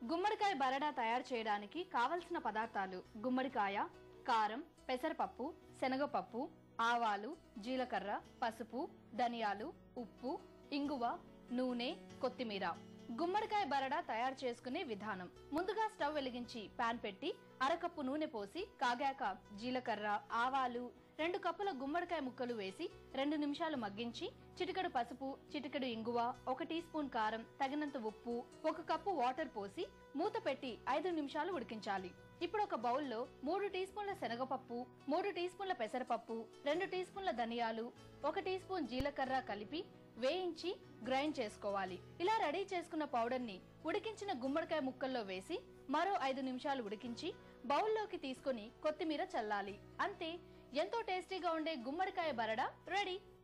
గుమ్మడికాయ బరడా తయారు చేయడానికి కావలసిన పదార్థాలు గుమ్మడికాయ కారం పెసరపప్పు శనగపప్పు ఆవాలు జీలకర్ర పసుపు ధనియాలు ఉప్పు ఇంగువ నూనె కొత్తిమీర గుమ్మడికాయ బరడా తయారు చేసుకునే విధానం ముందుగా స్టవ్ వెలిగించి పాన్ పెట్టి అరకప్పు నూనె పోసి కాగాక జీలకర్ర ఆవాలు రెండు కప్పుల గుమ్మడికాయ ముక్కలు వేసి రెండు నిమిషాలు మగ్గించి చిటికెడు పసుపు చిటికెడు ఇంగువ ఒక టీ స్పూన్ కారం తగినంత ఉప్పు ఒక కప్పు వాటర్ పోసి మూత పెట్టి ఐదు నిమిషాలు ఉడికించాలి ఇప్పుడు ఒక బౌల్లో మూడు టీ స్పూన్ల శనగపప్పు మూడు టీ స్పూన్ల పెసరపప్పు రెండు టీ స్పూన్ల ధనియాలు ఒక టీ స్పూన్ జీలకర్ర కలిపి వేయించి గ్రైండ్ చేసుకోవాలి ఇలా రెడీ చేసుకున్న పౌడర్ ని ఉడికించిన గుమ్మడికాయ ముక్కల్లో వేసి మరో ఐదు నిమిషాలు ఉడికించి బౌల్లోకి తీసుకొని కొత్తిమీర చల్లాలి అంతే ఎంతో టేస్టీగా ఉండే గుమ్మడికాయ బరడా రెడీ